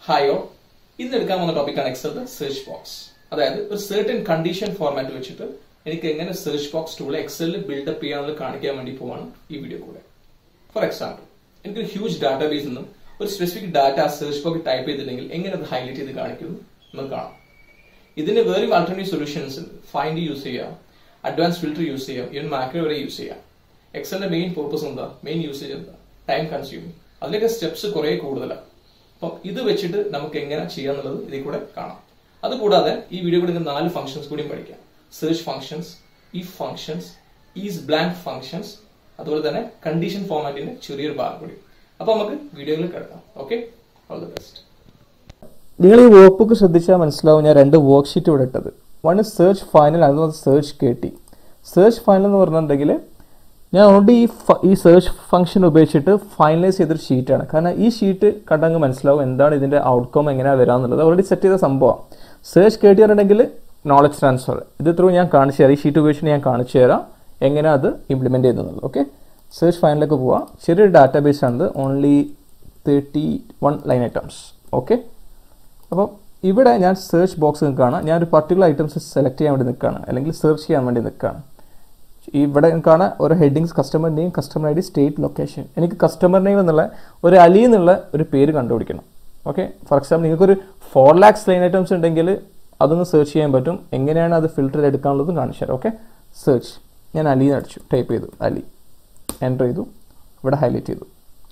ഹായോ ഇന്ന് എടുക്കാൻ പോകുന്ന ടോപ്പിക്കാണ് എക്സലിന്റെ സെർച്ച് ബോക്സ് അതായത് ഒരു സെർട്ടൻ കണ്ടീഷൻ ഫോർമാറ്റ് വെച്ചിട്ട് എനിക്ക് എങ്ങനെ സെർച്ച് ബോക്സ് ടൂൾ എക്സലിൽ ബിൽഡപ്പ് ചെയ്യാന്നുള്ളത് കാണിക്കാൻ വേണ്ടി പോവാണ് ഈ വീഡിയോ കൂടെ ഫോർ എക്സാമ്പിൾ എനിക്കൊരു ഹ്യൂജ് ഡാറ്റാബേസിൽ നിന്നും ഒരു specific data search box type ചെയ്തിട്ടുണ്ടെങ്കിൽ എങ്ങനെ അത് ഹൈലൈറ്റ് ചെയ്ത് കാണിക്കുന്നു നമുക്ക് കാണാം ഇതിന് വേറെ ആൾട്ടർനേറ്റീവ് സൊല്യൂഷൻസ് ഫൈൻഡ് യൂസ് ചെയ്യാം അഡ്വാൻസ് ഫിൽറ്റർ യൂസ് ചെയ്യാം ഈവൻ മാക്രോ വരെ യൂസ് ചെയ്യാം എക്സലിന്റെ മെയിൻ പർപ്പസ് എന്താ മെയിൻ യൂസേജ് എന്താ ടൈം കൺസ്യൂമിങ് അതിലൊക്കെ സ്റ്റെപ്സ് കുറെ കൂടുതലാണ് അപ്പം ഇത് വെച്ചിട്ട് നമുക്ക് എങ്ങനെ ചെയ്യാന്നുള്ളത് ഇതിൽ കൂടെ കാണാം അതുകൂടാതെ ഈ വീഡിയോ കൂടെ നിങ്ങൾക്ക് നാല് ഫംഗ്ഷൻസ് കൂടിയും പഠിക്കാം search functions if functions is blank functions അതുപോലെ തന്നെ കണ്ടീഷൻ ഫോർമാറ്റിന്റെ ചെറിയൊരു ഭാഗം കൂടി അപ്പൊ നമുക്ക് വീഡിയോയിൽ കിടക്കാം ഓക്കെ ഓൾ ദി ബെസ്റ്റ് നിങ്ങൾ ഈ വർക്ക് ബുക്ക് ശ്രദ്ധിച്ചാൽ മനസ്സിലാവും ഞാൻ രണ്ട് വർക്ക് ഷീറ്റ് ഇവിടെ ഇട്ടത് വൺ ഇസ് സെർച്ച് ഫൈനൽ അതുപോലെ search K T search final എന്ന് പറഞ്ഞിട്ടുണ്ടെങ്കിൽ ഞാൻ ഓൾറെഡി ഈ ഫ- ഈ സെർച്ച് ഫംഗ്ഷൻ ഉപയോഗിച്ചിട്ട് ഫൈനലൈസ് ചെയ്തൊരു ഷീറ്റാണ് കാരണം ഈ ഷീറ്റ് കണ്ടങ്ങ് മനസ്സിലാവും എന്താണ് ഇതിൻ്റെ ഔട്ട്കം എങ്ങനെയാണ് വരാമെന്നുള്ളത് ഓൾറെഡി സെറ്റ് ചെയ്ത സംഭവമാണ് സെർച്ച് കെ ടി പറഞ്ഞിട്ടുണ്ടെങ്കിൽ നോളജ് ട്രാൻസ്ഫർ ഇത് ത്രൂ ഞാൻ കാണിച്ചു തരാം ഈ ഷീറ്റ് ഉപയോഗിച്ചിട്ട് ഞാൻ കാണിച്ചു തരാം എങ്ങനെ അത് ഇംപ്ലിമെൻറ്റ് ചെയ്യുന്നത് ഓക്കെ സെർച്ച് ഫൈനലിലേക്ക് പോവാം ചെറിയൊരു ഡാറ്റാബേസ് ആണ് only thirty one line items okay അപ്പോൾ ഇവിടെ ഞാൻ സെർച്ച് ബോക്സ് നിൽക്കുകയാണ് ഞാൻ ഒരു പർട്ടിക്കുലർ ഐറ്റംസ് സെലക്ട് ചെയ്യാൻ വേണ്ടി നിൽക്കുകയാണ് അല്ലെങ്കിൽ സെർച്ച് ചെയ്യാൻ വേണ്ടി നിൽക്കുകയാണ് ഇവിടെ നിൽക്കുകയാണ് ഒരു headings customer name customer I D state location എനിക്ക് കസ്റ്റമർ നെയിം എന്നുള്ള ഒരു അലി എന്നുള്ള ഒരു പേര് കണ്ടുപിടിക്കണം ഓക്കെ ഫോർ എക്സാമ്പിൾ നിങ്ങൾക്കൊരു ഫോർ ലാക്സ് ലൈൻ ഐറ്റംസ് ഉണ്ടെങ്കിൽ അതൊന്ന് സെർച്ച് ചെയ്യാൻ പറ്റും എങ്ങനെയാണ് അത് ഫിൽറ്റർ എടുക്കാനുള്ളതും കാണിച്ചു തരാം ഓക്കെ സെർച്ച് ഞാൻ അലി എന്ന് അടിച്ചു ടൈപ്പ് ചെയ്തു അലി എൻ്റർ ചെയ്തു ഇവിടെ ഹൈലൈറ്റ് ചെയ്തു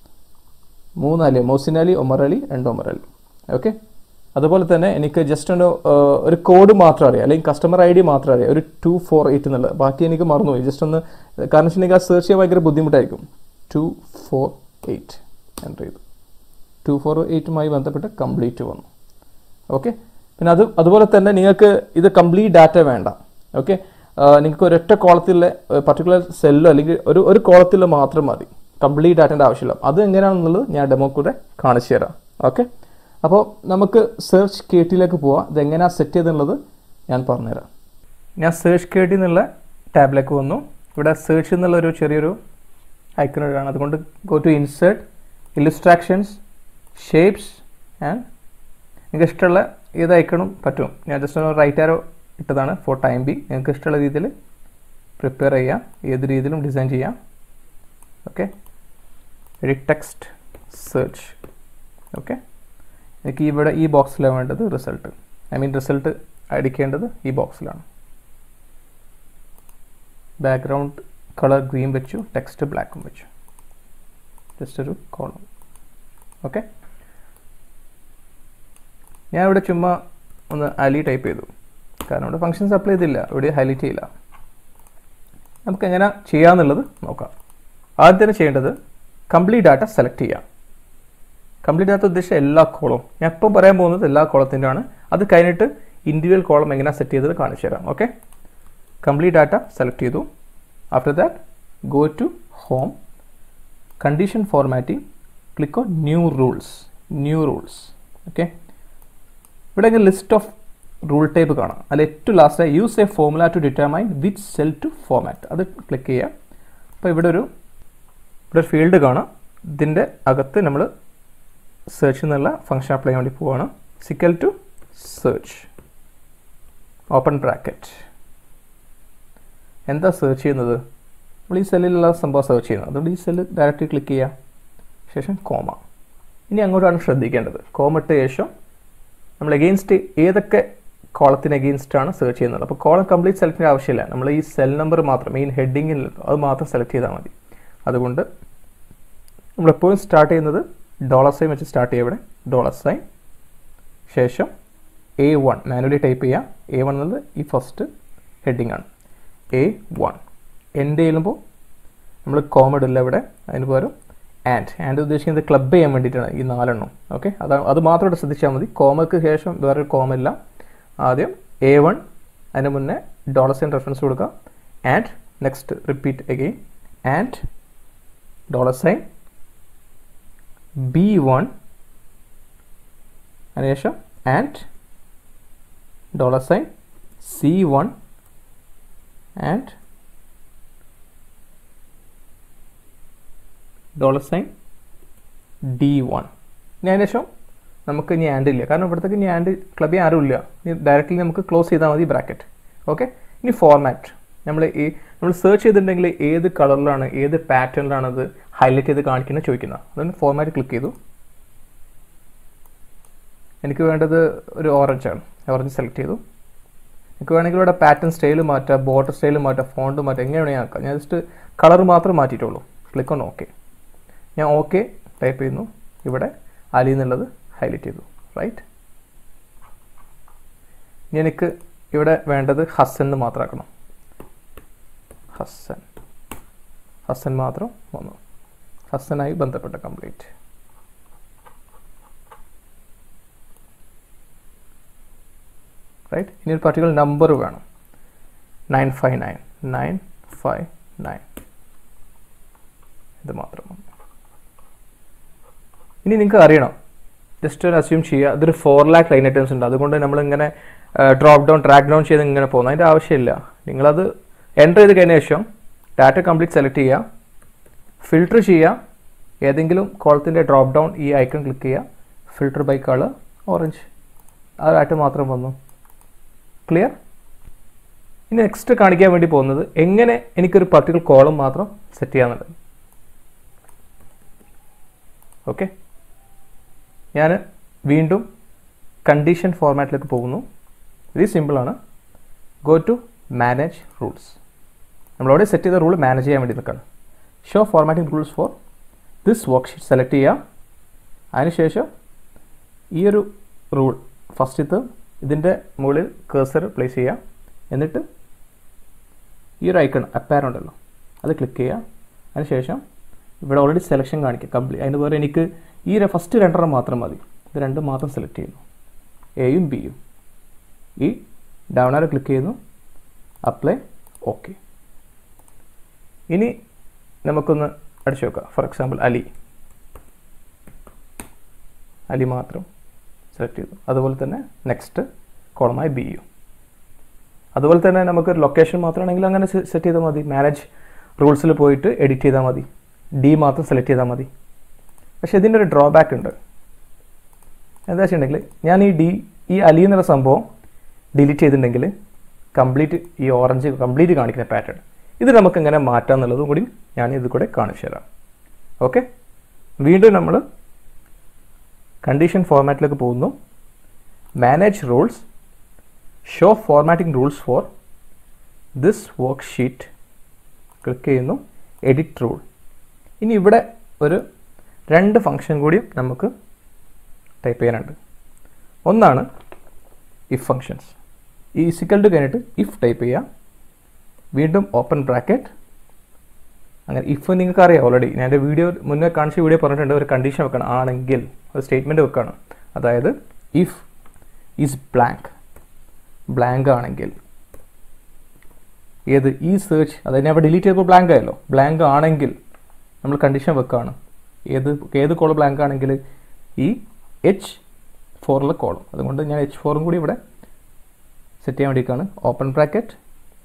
മൂന്ന് അലി മോസിൻ അലി ഒമർ അലി രണ്ട് ഒമർ അലി ഓക്കെ അതുപോലെ തന്നെ എനിക്ക് ജസ്റ്റ് ഒന്ന് ഏഹ്, ഒരു കോഡ് മാത്രം അറിയാം അല്ലെങ്കിൽ കസ്റ്റമർ ഐ ഡി മാത്രം അറിയാം ഒരു ടു ഫോർ എയ്റ്റ് എന്നുള്ളത് ബാക്കി എനിക്ക് മറന്നുപോയി ജസ്റ്റ് ഒന്ന് കാരണം വെച്ചിട്ടുണ്ടെങ്കിൽ ആ സെർച്ച് ചെയ്യാൻ ഭയങ്കര ബുദ്ധിമുട്ടായിരിക്കും ടു ഫോർ എയ്റ്റ് എൻ്റർ ചെയ്തു ടു ഫോർ എയ്റ്റുമായി ബന്ധപ്പെട്ട് കംപ്ലീറ്റ് വന്നു ഓക്കെ പിന്നെ അത് അതുപോലെ തന്നെ നിങ്ങൾക്ക് ഇത് കംപ്ലീറ്റ് ഡാറ്റ വേണ്ട ഓക്കെ നിങ്ങൾക്ക് ഒരൊറ്റ കോളത്തിലെ പർട്ടിക്കുലർ സെല്ലോ അല്ലെങ്കിൽ ഒരു ഒരു കോളത്തിൽ മാത്രം മതി കംപ്ലീറ്റ് ഡാറ്റേൻ്റെ ആവശ്യമില്ല അത് എങ്ങനെയാണെന്നുള്ളത് ഞാൻ ഡെമോ കൂടെ കാണിച്ചു തരാം ഓക്കെ അപ്പോൾ നമുക്ക് സെർച്ച് കെ ടിയിലേക്ക് പോവാം ഇത് എങ്ങനെയാണ് സെറ്റ് ചെയ്തെന്നുള്ളത് ഞാൻ പറഞ്ഞുതരാം ഞാൻ സെർച്ച് കെ ടി എന്നുള്ള ടാബിലേക്ക് വന്നു ഇവിടെ സെർച്ച് എന്നുള്ള ഒരു ചെറിയൊരു ഐക്കൺ ഇടാണ് അതുകൊണ്ട് go to insert illustrations shapes and നിങ്ങൾക്ക് ഇഷ്ടമുള്ള ഏത് ഐക്കണും പറ്റും ഞാൻ ജസ്റ്റ് ഒന്ന് റൈറ്റ് ആരോ ഇട്ടതാണ് ഫോർ ടൈം ബി നിങ്ങൾക്ക് ഇഷ്ടമുള്ള രീതിയിൽ പ്രിപ്പയർ ചെയ്യാം ഏത് രീതിയിലും ഡിസൈൻ ചെയ്യാം okay edit text search okay എനിക്ക് ഇവിടെ ഈ ബോക്സിലാണ് വേണ്ടത് റിസൾട്ട് ഐ മീൻ റിസൾട്ട് അടിക്കേണ്ടത് ഈ ബോക്സിലാണ് ബാക്ക്ഗ്രൗണ്ട് കളർ ഗ്രീൻ വെച്ചു ടെക്സ്റ്റ് ബ്ലാക്കും വെച്ചു ജസ്റ്റ് ഒരു കോളം ഓക്കെ ഞാൻ ഇവിടെ ചുമ്മാ ഒന്ന് അലി ടൈപ്പ് ചെയ്തു കാരണം ഇവിടെ ഫങ്ഷൻസ് അപ്ലൈ ചെയ്തില്ല ഇവിടെ ഹൈലൈറ്റ് ചെയ്യില്ല നമുക്ക് എങ്ങനെ ചെയ്യാന്നുള്ളത് നോക്കാം ആദ്യം തന്നെ ചെയ്യേണ്ടത് കംപ്ലീറ്റ് ഡാറ്റ സെലക്ട് ചെയ്യാം കംപ്ലീറ്റ് ഡാറ്റ ഉദ്ദേശിച്ച എല്ലാ കോളും ഞാൻ ഇപ്പം പറയാൻ പോകുന്നത് എല്ലാ കോളത്തിൻ്റെ ആണ് അത് കഴിഞ്ഞിട്ട് ഇൻഡിവിജ്വൽ കോളം എങ്ങനെയാണ് സെറ്റ് ചെയ്തത് കാണിച്ചു തരാം ഓക്കെ കംപ്ലീറ്റ് ഡാറ്റ സെലക്ട് ചെയ്തു after that go to home condition formatting click on new rules new rules okay ഇവിടെ ലിസ്റ്റ് ഓഫ് റൂൾ ടൈപ്പ് കാണാം അതിൽ ഏറ്റവും last use a formula to determine which cell to format അത് click ചെയ്യുക അപ്പോൾ ഇവിടെ ഒരു ഇവിടെ ഒരു ഫീൽഡ് കാണാം ഇതിൻ്റെ അകത്ത് നമ്മൾ സെർച്ച് എന്നുള്ള ഫംഗ്ഷൻ അപ്ലൈ ചെയ്യാൻ വേണ്ടി പോവാണ് equal to search open bracket എന്താ സെർച്ച് ചെയ്യുന്നത് നമ്മൾ ഈ സെല്ലിലുള്ള സംഭവം സെർച്ച് ചെയ്യുന്നത് അതുകൊണ്ട് ഈ സെല്ല് ഡയറക്റ്റ്ലി ക്ലിക്ക് ചെയ്യുക ശേഷം കോമ ഇനി അങ്ങോട്ടാണ് ശ്രദ്ധിക്കേണ്ടത് കോമ ഇട്ട ശേഷം നമ്മൾ എഗെയിൻസ്റ്റ് ഏതൊക്കെ കോളത്തിന് എഗെയിൻസ്റ്റ് ആണ് സെർച്ച് ചെയ്യുന്നത് അപ്പോൾ കോളം കംപ്ലീറ്റ് സെലക്ട് ചെയ്യേണ്ട ആവശ്യമില്ല നമ്മൾ ഈ സെൽ നമ്പർ മാത്രം മെയിൻ ഹെഡിങ്ങിൽ അത് മാത്രം സെലക്ട് ചെയ്താൽ മതി അതുകൊണ്ട് നമ്മളെപ്പോഴും സ്റ്റാർട്ട് ചെയ്യുന്നത് ഡോളർ സൈൻ വെച്ച് സ്റ്റാർട്ട് ചെയ്യുക ഇവിടെ ഡോളർ സൈൻ ശേഷം എ വൺ മാനുവലി ടൈപ്പ് ചെയ്യുക എ വൺ എന്നത് ഈ ഫസ്റ്റ് ഹെഡിങ് ആണ് എ വൺ എൻ്റെ ചെയ്യുമ്പോൾ നമ്മൾ കോമ ഇടില്ല ഇവിടെ അതിന് പകരം ആൻഡ് ആൻഡ് ഉദ്ദേശിക്കുന്നത് ക്ലബ് ചെയ്യാൻ വേണ്ടിയിട്ടാണ് ഈ നാലെണ്ണം ഓക്കെ അതാണ് അത് മാത്രം ഇവിടെ ശ്രദ്ധിച്ചാൽ മതി കോമയ്ക്ക് ശേഷം വേറൊരു കോമ ഇല്ല ആദ്യം എ വൺ അതിന് മുന്നേ ഡോളർ സൈൻ റെഫറൻസ് കൊടുക്കുക and next repeat again and dollar sign B one അതിനുശേഷം and dollar sign C one and dollar sign D one ഇനി അതിന് ശേഷം നമുക്ക് ഇനി ആൻഡ് ഇല്ല കാരണം ഇവിടത്തേക്ക് ഇനി ആൻഡ് ക്ലബിൽ ആരും ഇല്ല ഡയറക്റ്റ്ലി നമുക്ക് ക്ലോസ് ചെയ്താൽ മതി ബ്രാക്കറ്റ് ഓക്കെ ഇനി ഫോർമാറ്റ് നമ്മൾ ഈ നമ്മൾ സെർച്ച് ചെയ്തിട്ടുണ്ടെങ്കിൽ ഏത് കളറിലാണ് ഏത് പാറ്റേണിലാണ് അത് ഹൈലൈറ്റ് ചെയ്ത് കാണിക്കുന്നത് ചോദിക്കുന്നത് അതുകൊണ്ട് ഫോർമാറ്റ് ക്ലിക്ക് ചെയ്തു എനിക്ക് വേണ്ടത് ഒരു ഓറഞ്ച് ആണ് ഓറഞ്ച് സെലക്ട് ചെയ്തു എനിക്ക് വേണമെങ്കിൽ ഇവിടെ പാറ്റേൺ സ്റ്റൈൽ മാറ്റാം ബോർഡർ സ്റ്റൈൽ മാറ്റാം ഫോണ്ട് മാറ്റാം എങ്ങനെ വേണമെങ്കിൽ ആക്കാം ഞാൻ ജസ്റ്റ് കളർ മാത്രം മാറ്റിയിട്ടുള്ളൂ ക്ലിക്ക് ഓൺ ഓക്കെ ഞാൻ ഓക്കെ ടൈപ്പ് ചെയ്യുന്നു ഇവിടെ അലി എന്നുള്ളത് ഹൈലൈറ്റ് ചെയ്തു റൈറ്റ് ഇനി എനിക്ക് ഇവിടെ വേണ്ടത് ഹസൻ എന്ന് മാത്രമാക്കണം ഹസൻ ഹസൻ മാത്രം വന്നു ഹസനായി ബന്ധപ്പെട്ട കംപ്ലീറ്റ് റൈറ്റ് ഇനി ഒരു പർട്ടിക്കുലർ നമ്പർ വേണം nine five nine nine five nine ഇത് മാത്രം ഇനി നിങ്ങൾക്ക് അറിയണം ജസ്റ്റ് ഒരു അസ്യൂം ചെയ്യുക ഇതൊരു ഫോർ ലാക്ക് ലൈൻ ഐറ്റംസ് ഉണ്ട് അതുകൊണ്ട് നമ്മൾ ഇങ്ങനെ ഡ്രോപ്പ് ഡൗൺ ട്രാക്ക് ഡൗൺ ചെയ്ത് ഇങ്ങനെ പോകുന്നു അതിൻ്റെ ആവശ്യമില്ല നിങ്ങളത് എൻ്റർ ചെയ്ത് കഴിഞ്ഞ ശേഷം ഡാറ്റ കംപ്ലീറ്റ് സെലക്ട് ചെയ്യുക ഫിൽട്ടർ ചെയ്യുക ഏതെങ്കിലും കോളത്തിൻ്റെ ഡ്രോപ്പ് ഡൗൺ ഈ ഐക്കൺ ക്ലിക്ക് ചെയ്യുക ഫിൽട്ടർ ബൈ കളർ ഓറഞ്ച് ആ ഡാറ്റ മാത്രം വന്നു ക്ലിയർ ഇനി നെക്സ്റ്റ് കാണിക്കാൻ വേണ്ടി പോകുന്നത് എങ്ങനെ എനിക്കൊരു പർട്ടിക്കുലർ കോളം മാത്രം സെറ്റ് ചെയ്യാന്നുള്ളത് ഓക്കെ ഞാൻ വീണ്ടും കണ്ടീഷൻ ഫോർമാറ്റിലേക്ക് പോകുന്നു ഇത് സിമ്പിളാണ് ഗോ ടു മാനേജ് റൂൾസ് നമ്മളവിടെ സെറ്റ് ചെയ്ത റൂൾ മാനേജ് ചെയ്യാൻ വേണ്ടി നിൽക്കുകയാണ് show formatting rules for this worksheet select ചെയ്യുക അതിനുശേഷം ഈ ഒരു റൂൾ ഫസ്റ്റത്തെ ഇതിൻ്റെ മുകളിൽ കേസർ പ്ലേസ് ചെയ്യുക എന്നിട്ട് ഈ ഒരു ഐക്കൺ അപ്പാർ ഉണ്ടല്ലോ അത് ക്ലിക്ക് ചെയ്യുക അതിനുശേഷം ഇവിടെ ഓൾറെഡി സെലക്ഷൻ കാണിക്കുക കംപ്ലീറ്റ് അതിന് പകരം എനിക്ക് ഈ ഫസ്റ്റ് രണ്ടെണ്ണം മാത്രം മതി ഇത് രണ്ടും മാത്രം സെലക്ട് ചെയ്യുന്നു എയും ബിയും ഈ ഡൗൺ ആരോ ക്ലിക്ക് ചെയ്യുന്നു അപ്ലൈ ഓക്കെ ഇനി നമുക്കൊന്ന് അടിച്ചു നോക്കാം ഫോർ എക്സാമ്പിൾ അലി അലി മാത്രം സെലക്ട് ചെയ്തു അതുപോലെ തന്നെ നെക്സ്റ്റ് കോളമായി ബി യു അതുപോലെ തന്നെ നമുക്ക് ലൊക്കേഷൻ മാത്രമാണെങ്കിൽ അങ്ങനെ സെറ്റ് ചെയ്താൽ മതി മാനേജ് റൂൾസിൽ പോയിട്ട് എഡിറ്റ് ചെയ്താൽ മതി ഡി മാത്രം സെലക്ട് ചെയ്താൽ മതി പക്ഷേ ഇതിൻ്റെ ഒരു ഡ്രോബാക്ക് ഉണ്ട് എന്താ വെച്ചിട്ടുണ്ടെങ്കിൽ ഞാൻ ഈ ഡി ഈ അലി എന്നുള്ള സംഭവം ഡിലീറ്റ് ചെയ്തിട്ടുണ്ടെങ്കിൽ കംപ്ലീറ്റ് ഈ ഓറഞ്ച് കംപ്ലീറ്റ് കാണിക്കുന്ന പാറ്റേൺ ഇത് നമുക്ക് എങ്ങനെ മാറ്റാം എന്നുള്ളതും കൂടി ഞാൻ ഇത് കൂടെ കാണിച്ചു തരാം ഓക്കെ വീണ്ടും നമ്മൾ കണ്ടീഷൻ ഫോർമാറ്റിലേക്ക് പോകുന്നു manage rules show formatting rules for this worksheet click ചെയ്യുന്നു എഡിറ്റ് റൂൾ ഇനി ഇവിടെ ഒരു രണ്ട് ഫംഗ്ഷൻ കൂടി നമുക്ക് ടൈപ്പ് ചെയ്യാനുണ്ട് ഒന്നാണ് ഇഫ് ഫങ്ഷൻസ് ഈ ഇസിക്കൽ ടു കഴിഞ്ഞിട്ട് ഇഫ് ടൈപ്പ് ചെയ്യുക വീണ്ടും ഓപ്പൺ ബ്രാക്കറ്റ് അങ്ങനെ ഇഫ് നിങ്ങൾക്ക് അറിയാം ഓൾറെഡി ഞാൻ എൻ്റെ വീഡിയോ മുന്നേ കാണിച്ച വീഡിയോ പറഞ്ഞിട്ടുണ്ട് ഒരു കണ്ടീഷൻ വെക്കണം ആണെങ്കിൽ ഒരു സ്റ്റേറ്റ്മെൻറ്റ് വെക്കണം അതായത് ഇഫ് ഈസ് ബ്ലാങ്ക് ബ്ലാങ്ക് ആണെങ്കിൽ ഏത് ഈ സെർച്ച് അതായത് ഞാൻ അവിടെ ഡിലീറ്റ് ചെയ്തപ്പോൾ ബ്ലാങ്ക് ആയല്ലോ ബ്ലാങ്ക് ആണെങ്കിൽ നമ്മൾ കണ്ടീഷൻ വെക്കുകയാണ് ഏത് ഏത് കോളം ബ്ലാങ്ക് ആണെങ്കിൽ ഈ എച്ച് ഫോറിലെ കോളം അതുകൊണ്ട് ഞാൻ എച്ച് ഫോറും കൂടി ഇവിടെ സെറ്റ് ചെയ്യാൻ വേണ്ടിയിട്ടാണ് ഓപ്പൺ ബ്രാക്കറ്റ്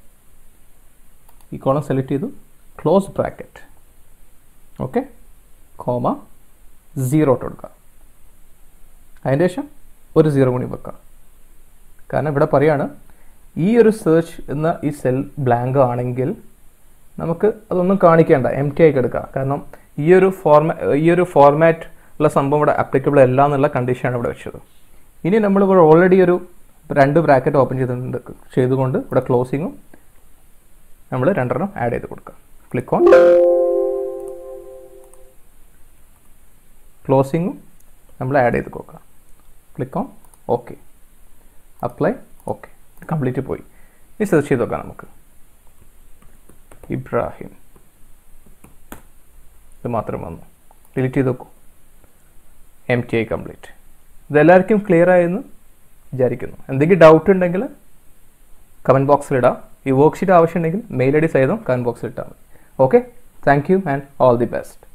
ഈ കോളം സെലക്ട് ചെയ്തു close bracket okay comma zero ഇട്ട് കൊടുക്കുക അതിൻ്റെ ശേഷം ഒരു സീറോ കൂടി വെക്കുക കാരണം ഇവിടെ പറയാണ് ഈ ഒരു സെർച്ച് എന്ന ഈ സെൽ ബ്ലാങ്ക് ആണെങ്കിൽ നമുക്ക് അതൊന്നും കാണിക്കേണ്ട എം ടി ആയി എടുക്കുക കാരണം ഈ ഒരു ഫോർമാ ഈ ഒരു ഫോർമാറ്റ് ഉള്ള സംഭവം ഇവിടെ അപ്ലിക്കബിൾ അല്ല എന്നുള്ള കണ്ടീഷനാണ് ഇവിടെ വെച്ചത് ഇനി നമ്മൾ ഇവിടെ ഓൾറെഡി ഒരു രണ്ട് ബ്രാക്കറ്റ് ഓപ്പൺ ചെയ്തിട്ടുണ്ട് ചെയ്തുകൊണ്ട് ഇവിടെ ക്ലോസിങ്ങും നമ്മൾ രണ്ടെണ്ണം ആഡ് ചെയ്ത് കൊടുക്കുക ക്ലിക്ക് ഓൺ ക്ലോസിങ്ങും നമ്മൾ ആഡ് ചെയ്ത് കൊടുക്കുക click on okay apply okay complete പോയി ഇനി സെർച്ച് ചെയ്ത് നോക്കാം നമുക്ക് ഇബ്രാഹിം ഇത് മാത്രം വന്നു ഡിലീറ്റ് ചെയ്ത് നോക്കൂ എം ടി ഐ കംപ്ലീറ്റ് ഇതെല്ലാവർക്കും ക്ലിയർ ആയെന്ന് വിചാരിക്കുന്നു എന്തെങ്കിലും ഡൗട്ട് ഉണ്ടെങ്കിൽ കമൻറ്റ് ബോക്സിൽ ഇടാം ഈ വർക്ക്ഷീറ്റ് ആവശ്യമുണ്ടെങ്കിൽ മെയിൽ ഐ ഡി സഹിതം കമൻറ്റ് ബോക്സിൽ ഇട്ടാൽ മതി okay thank you and all the best